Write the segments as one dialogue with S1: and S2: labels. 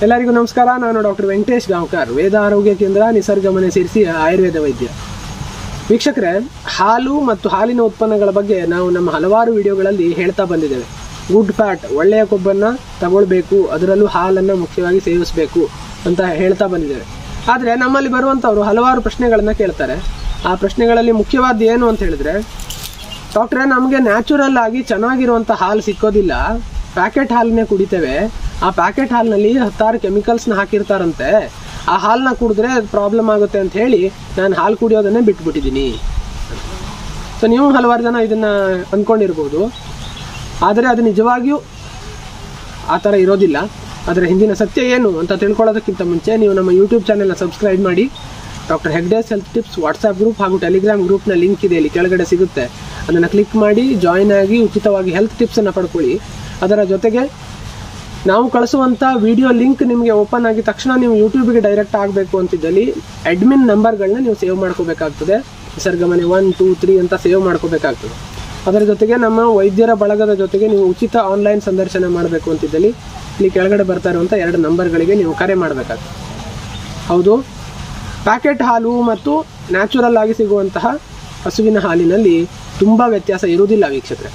S1: ಎಲ್ಲರಿಗೂ ನಮಸ್ಕಾರ ನಾನು ಡಾಕ್ಟರ್ ವೆಂಕಟೇಶ್ ಗಾಂವ್ಕರ್ ವೇದ ಆರೋಗ್ಯ ಕೇಂದ್ರ ನಿಸರ್ಗ ಮನೆ ಸೇರಿಸಿ ಆಯುರ್ವೇದ ವೈದ್ಯ ವೀಕ್ಷಕರೇ ಹಾಲು ಮತ್ತು ಹಾಲಿನ ಉತ್ಪನ್ನಗಳ ಬಗ್ಗೆ ನಾವು ನಮ್ಮ ಹಲವಾರು ವಿಡಿಯೋಗಳಲ್ಲಿ ಹೇಳ್ತಾ ಬಂದಿದ್ದೇವೆ ಗುಡ್ ಫ್ಯಾಟ್ ಒಳ್ಳೆಯ ಕೊಬ್ಬನ್ನು ತಗೊಳ್ಬೇಕು ಅದರಲ್ಲೂ ಹಾಲನ್ನು ಮುಖ್ಯವಾಗಿ ಸೇವಿಸಬೇಕು ಅಂತ ಹೇಳ್ತಾ ಬಂದಿದ್ದೇವೆ ಆದರೆ ನಮ್ಮಲ್ಲಿ ಬರುವಂಥವರು ಹಲವಾರು ಪ್ರಶ್ನೆಗಳನ್ನು ಕೇಳ್ತಾರೆ ಆ ಪ್ರಶ್ನೆಗಳಲ್ಲಿ ಮುಖ್ಯವಾದ ಏನು ಅಂತ ಹೇಳಿದ್ರೆ ಡಾಕ್ಟ್ರೆ ನಮಗೆ ನ್ಯಾಚುರಲ್ ಆಗಿ ಚೆನ್ನಾಗಿರುವಂಥ ಹಾಲು ಸಿಕ್ಕೋದಿಲ್ಲ ಪ್ಯಾಕೆಟ್ ಹಾಲನ್ನೇ ಕುಡಿತೇವೆ ಆ ಪ್ಯಾಕೆಟ್ ಹಾಲಿನಲ್ಲಿ ಹತ್ತಾರು ಕೆಮಿಕಲ್ಸ್ನ ಹಾಕಿರ್ತಾರಂತೆ ಆ ಹಾಲನ್ನ ಕುಡಿದ್ರೆ ಪ್ರಾಬ್ಲಮ್ ಆಗುತ್ತೆ ಅಂತ ಹೇಳಿ ನಾನು ಹಾಲು ಕುಡಿಯೋದನ್ನೇ ಬಿಟ್ಬಿಟ್ಟಿದ್ದೀನಿ ಸೊ ನೀವು ಹಲವಾರು ಜನ ಇದನ್ನು ಅಂದ್ಕೊಂಡಿರ್ಬೋದು ಆದರೆ ಅದು ನಿಜವಾಗಿಯೂ ಆ ಥರ ಇರೋದಿಲ್ಲ ಅದರ ಹಿಂದಿನ ಸತ್ಯ ಏನು ಅಂತ ತಿಳ್ಕೊಳ್ಳೋದಕ್ಕಿಂತ ಮುಂಚೆ ನೀವು ನಮ್ಮ ಯೂಟ್ಯೂಬ್ ಚಾನೆಲ್ನ ಸಬ್ಸ್ಕ್ರೈಬ್ ಮಾಡಿ doctor Hegde's health tips WhatsApp group ಹಾಗೂ ಟೆಲಿಗ್ರಾಮ್ ಗ್ರೂಪ್ನ ಲಿಂಕ್ ಇದೆ ಇಲ್ಲಿ ಕೆಳಗಡೆ ಸಿಗುತ್ತೆ ಅದನ್ನು ಕ್ಲಿಕ್ ಮಾಡಿ ಜಾಯಿನ್ ಆಗಿ ಉಚಿತವಾಗಿ ಹೆಲ್ತ್ ಟಿಪ್ಸನ್ನು ಪಡ್ಕೊಳ್ಳಿ ಅದರ ಜೊತೆಗೆ ನಾವು ಕಳಿಸುವಂಥ ವಿಡಿಯೋ ಲಿಂಕ್ ನಿಮಗೆ ಓಪನ್ ಆಗಿ ತಕ್ಷಣ ನೀವು ಯೂಟ್ಯೂಬಿಗೆ ಡೈರೆಕ್ಟ್ ಆಗಬೇಕು ಅಂತಿದ್ದಲ್ಲಿ ಅಡ್ಮಿನ್ ನಂಬರ್ಗಳನ್ನ ನೀವು ಸೇವ್ ಮಾಡ್ಕೋಬೇಕಾಗ್ತದೆ ನಿಸರ್ಗಮನೆ ಒನ್ ಟೂ ತ್ರೀ ಅಂತ ಸೇವ್ ಮಾಡ್ಕೋಬೇಕಾಗ್ತದೆ ಅದರ ಜೊತೆಗೆ ನಮ್ಮ ವೈದ್ಯರ ಬಳಗದ ಜೊತೆಗೆ ನೀವು ಉಚಿತ ಆನ್ಲೈನ್ ಸಂದರ್ಶನ ಮಾಡಬೇಕು ಅಂತಿದ್ದಲ್ಲಿ ಇಲ್ಲಿ ಕೆಳಗಡೆ ಬರ್ತಾ ಇರುವಂಥ ಎರಡು ನಂಬರ್ಗಳಿಗೆ ನೀವು ಕರೆ ಮಾಡಬೇಕಾಗ್ತದೆ ಹೌದು ಪ್ಯಾಕೆಟ್ ಹಾಲು ಮತ್ತು ನ್ಯಾಚುರಲ್ ಆಗಿ ಸಿಗುವಂತಹ ಹಸುವಿನ ಹಾಲಿನಲ್ಲಿ ತುಂಬ ವ್ಯತ್ಯಾಸ ಇರುವುದಿಲ್ಲ ವೀಕ್ಷಕರೇ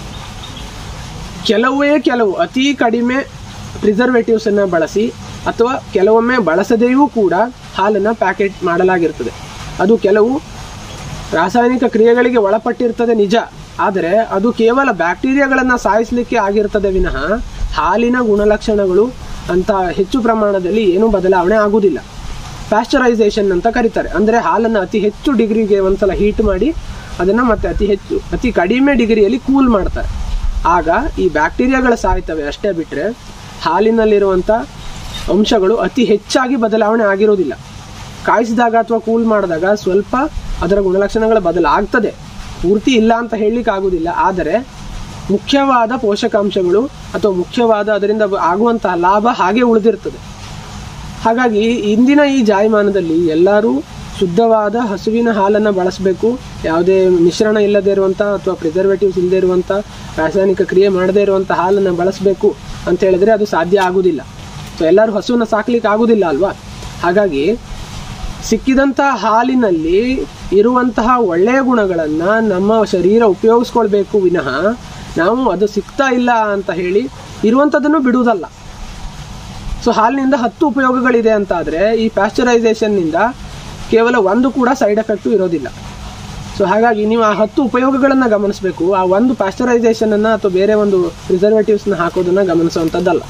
S1: ಕೆಲವೇ ಕೆಲವು ಅತಿ ಕಡಿಮೆ ಪ್ರಿಸರ್ವೇಟಿವ್ಸನ್ನು ಬಳಸಿ ಅಥವಾ ಕೆಲವೊಮ್ಮೆ ಬಳಸದೆಯೂ ಕೂಡ ಹಾಲನ್ನು ಪ್ಯಾಕೆಟ್ ಮಾಡಲಾಗಿರ್ತದೆ ಅದು ಕೆಲವು ರಾಸಾಯನಿಕ ಕ್ರಿಯೆಗಳಿಗೆ ಒಳಪಟ್ಟಿರ್ತದೆ ನಿಜ ಆದರೆ ಅದು ಕೇವಲ ಬ್ಯಾಕ್ಟೀರಿಯಾಗಳನ್ನು ಸಾಯಿಸಲಿಕ್ಕೆ ಆಗಿರ್ತದೆ ವಿನಃ ಹಾಲಿನ ಗುಣಲಕ್ಷಣಗಳು ಅಂತ ಹೆಚ್ಚು ಪ್ರಮಾಣದಲ್ಲಿ ಏನೂ ಬದಲಾವಣೆ ಆಗುವುದಿಲ್ಲ ಪ್ಯಾಶ್ಚರೈಸೇಷನ್ ಅಂತ ಕರೀತಾರೆ ಅಂದರೆ ಹಾಲನ್ನು ಅತಿ ಹೆಚ್ಚು ಡಿಗ್ರಿಗೆ ಒಂದ್ಸಲ ಹೀಟ್ ಮಾಡಿ ಅದನ್ನು ಮತ್ತೆ ಅತಿ ಹೆಚ್ಚು ಅತಿ ಕಡಿಮೆ ಡಿಗ್ರಿಯಲ್ಲಿ ಕೂಲ್ ಮಾಡ್ತಾರೆ ಆಗ ಈ ಬ್ಯಾಕ್ಟೀರಿಯಾಗಳು ಸಾಯ್ತವೆ ಅಷ್ಟೇ ಬಿಟ್ಟರೆ ಹಾಲಿನಲ್ಲಿರುವಂಥ ಅಂಶಗಳು ಅತಿ ಹೆಚ್ಚಾಗಿ ಬದಲಾವಣೆ ಆಗಿರೋದಿಲ್ಲ ಕಾಯಿಸಿದಾಗ ಅಥವಾ ಕೂಲ್ ಮಾಡಿದಾಗ ಸ್ವಲ್ಪ ಅದರ ಗುಣಲಕ್ಷಣಗಳ ಬದಲಾಗ್ತದೆ ಪೂರ್ತಿ ಇಲ್ಲ ಅಂತ ಹೇಳಲಿಕ್ಕೆ ಆಗೋದಿಲ್ಲ ಆದರೆ ಮುಖ್ಯವಾದ ಪೋಷಕಾಂಶಗಳು ಅಥವಾ ಮುಖ್ಯವಾದ ಅದರಿಂದ ಆಗುವಂತಹ ಲಾಭ ಹಾಗೆ ಉಳಿದಿರ್ತದೆ ಹಾಗಾಗಿ ಇಂದಿನ ಈ ಜಾಯಮಾನದಲ್ಲಿ ಎಲ್ಲರೂ ಶುದ್ಧವಾದ ಹಸುವಿನ ಹಾಲನ್ನು ಬಳಸಬೇಕು ಯಾವುದೇ ಮಿಶ್ರಣ ಇಲ್ಲದೇ ಇರುವಂಥ ಅಥವಾ ಪ್ರಿಸರ್ವೇಟಿವ್ಸ್ ಇಲ್ಲದೇ ಇರುವಂಥ ರಾಸಾಯನಿಕ ಕ್ರಿಯೆ ಮಾಡದೇ ಇರುವಂಥ ಹಾಲನ್ನು ಬಳಸಬೇಕು ಅಂತ ಹೇಳಿದ್ರೆ ಅದು ಸಾಧ್ಯ ಆಗೋದಿಲ್ಲ ಸೊ ಎಲ್ಲರೂ ಹಸುವನ್ನು ಸಾಕ್ಲಿಕ್ಕೆ ಆಗೋದಿಲ್ಲ ಅಲ್ವಾ ಹಾಗಾಗಿ ಸಿಕ್ಕಿದಂಥ ಹಾಲಿನಲ್ಲಿ ಇರುವಂತಹ ಒಳ್ಳೆಯ ಗುಣಗಳನ್ನು ನಮ್ಮ ಶರೀರ ಉಪಯೋಗಿಸ್ಕೊಳ್ಬೇಕು ವಿನಃ ನಾವು ಅದು ಸಿಗ್ತಾ ಇಲ್ಲ ಅಂತ ಹೇಳಿ ಇರುವಂಥದ್ದನ್ನು ಬಿಡುವುದಲ್ಲ ಸೊ ಹಾಲಿನಿಂದ ಹತ್ತು ಉಪಯೋಗಗಳಿದೆ ಅಂತ ಆದರೆ ಈ ಪ್ಯಾಶ್ಚರೈಸೇಷನ್ನಿಂದ ಕೇವಲ ಒಂದು ಕೂಡ ಸೈಡ್ ಎಫೆಕ್ಟು ಇರೋದಿಲ್ಲ ಸೊ ಹಾಗಾಗಿ ನೀವು ಆ ಹತ್ತು ಉಪಯೋಗಗಳನ್ನು ಗಮನಿಸಬೇಕು ಆ ಒಂದು ಪ್ಯಾಶ್ಚರೈಸೇಷನನ್ನು ಅಥವಾ ಬೇರೆ ಒಂದು ಪ್ರಿಸರ್ವೇಟಿವ್ಸ್ನ ಹಾಕೋದನ್ನು ಗಮನಿಸುವಂಥದ್ದಲ್ಲ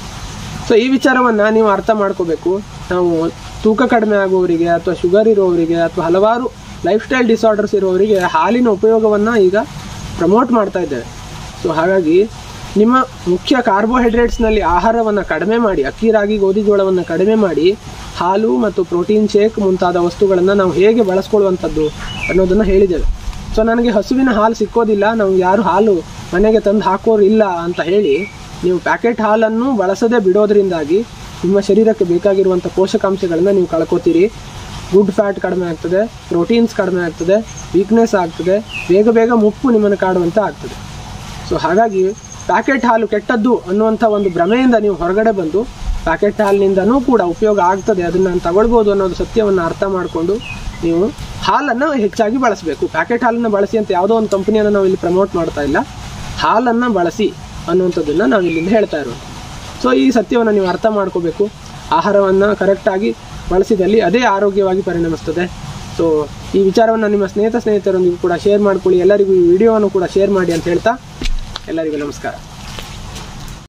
S1: ಸೊ ಈ ವಿಚಾರವನ್ನು ನೀವು ಅರ್ಥ ಮಾಡ್ಕೋಬೇಕು ನಾವು ತೂಕ ಕಡಿಮೆ ಆಗುವವರಿಗೆ ಅಥವಾ ಶುಗರ್ ಇರುವವರಿಗೆ ಅಥವಾ ಹಲವಾರು ಲೈಫ್ ಸ್ಟೈಲ್ ಡಿಸಾರ್ಡರ್ಸ್ ಇರುವವರಿಗೆ ಹಾಲಿನ ಉಪಯೋಗವನ್ನು ಈಗ ಪ್ರಮೋಟ್ ಮಾಡ್ತಾ ಇದ್ದೇವೆ ಸೊ ಹಾಗಾಗಿ ನಿಮ್ಮ ಮುಖ್ಯ ಕಾರ್ಬೋಹೈಡ್ರೇಟ್ಸ್ನಲ್ಲಿ ಆಹಾರವನ್ನು ಕಡಿಮೆ ಮಾಡಿ ಅಕ್ಕಿ ರಾಗಿ ಗೋಧಿ ಜೋಳವನ್ನು ಕಡಿಮೆ ಮಾಡಿ ಹಾಲು ಮತ್ತು ಪ್ರೋಟೀನ್ ಶೇಕ್ ಮುಂತಾದ ವಸ್ತುಗಳನ್ನು ನಾವು ಹೇಗೆ ಬಳಸ್ಕೊಳ್ಳುವಂಥದ್ದು ಅನ್ನೋದನ್ನು ಹೇಳಿದ್ದೇವೆ ಸೊ ನನಗೆ ಹಸುವಿನ ಹಾಲು ಸಿಕ್ಕೋದಿಲ್ಲ ನಾವು ಯಾರು ಹಾಲು ಮನೆಗೆ ತಂದು ಹಾಕೋರು ಇಲ್ಲ ಅಂತ ಹೇಳಿ ನೀವು ಪ್ಯಾಕೆಟ್ ಹಾಲನ್ನು ಬಳಸದೆ ಬಿಡೋದ್ರಿಂದಾಗಿ ನಿಮ್ಮ ಶರೀರಕ್ಕೆ ಬೇಕಾಗಿರುವಂಥ ಪೋಷಕಾಂಶಗಳನ್ನು ನೀವು ಕಳ್ಕೊತೀರಿ ಗುಡ್ ಫ್ಯಾಟ್ ಕಡಿಮೆ ಆಗ್ತದೆ ಪ್ರೋಟೀನ್ಸ್ ಕಡಿಮೆ ಆಗ್ತದೆ ವೀಕ್ನೆಸ್ ಆಗ್ತದೆ ಬೇಗ ಬೇಗ ಮುಪ್ಪು ನಿಮ್ಮನ್ನು ಕಾಡುವಂತ ಆಗ್ತದೆ ಸೊ ಹಾಗಾಗಿ ಪ್ಯಾಕೆಟ್ ಹಾಲು ಕೆಟ್ಟದ್ದು ಅನ್ನುವಂಥ ಒಂದು ಭ್ರಮೆಯಿಂದ ನೀವು ಹೊರಗಡೆ ಬಂದು ಪ್ಯಾಕೆಟ್ ಹಾಲಿನಿಂದನೂ ಕೂಡ ಉಪಯೋಗ ಆಗ್ತದೆ ಅದನ್ನು ನಾನು ತಗೊಳ್ಬೋದು ಅನ್ನೋದು ಸತ್ಯವನ್ನು ಅರ್ಥ ಮಾಡಿಕೊಂಡು ನೀವು ಹಾಲನ್ನು ಹೆಚ್ಚಾಗಿ ಬಳಸಬೇಕು ಪ್ಯಾಕೆಟ್ ಹಾಲನ್ನು ಬಳಸಿ ಅಂತ ಯಾವುದೋ ಒಂದು ಕಂಪನಿಯನ್ನು ನಾವು ಇಲ್ಲಿ ಪ್ರಮೋಟ್ ಮಾಡ್ತಾ ಇಲ್ಲ ಹಾಲನ್ನು ಬಳಸಿ ಅನ್ನುವಂಥದ್ದನ್ನು ನಾವು ಇಲ್ಲಿಂದ ಹೇಳ್ತಾ ಇರೋದು ಸೊ ಈ ಸತ್ಯವನ್ನು ನೀವು ಅರ್ಥ ಮಾಡ್ಕೋಬೇಕು ಆಹಾರವನ್ನು ಕರೆಕ್ಟಾಗಿ ಬಳಸಿದಲ್ಲಿ ಅದೇ ಆರೋಗ್ಯವಾಗಿ ಪರಿಣಮಿಸ್ತದೆ ಸೊ ಈ ವಿಚಾರವನ್ನು ನಿಮ್ಮ ಸ್ನೇಹಿತ ಸ್ನೇಹಿತರೊಂದಿಗೂ ಕೂಡ ಶೇರ್ ಮಾಡ್ಕೊಳ್ಳಿ ಎಲ್ಲರಿಗೂ ಈ ವಿಡಿಯೋವನ್ನು ಕೂಡ ಶೇರ್ ಮಾಡಿ ಅಂತ ಹೇಳ್ತಾ ಎಲ್ಲರಿಗೂ ನಮಸ್ಕಾರ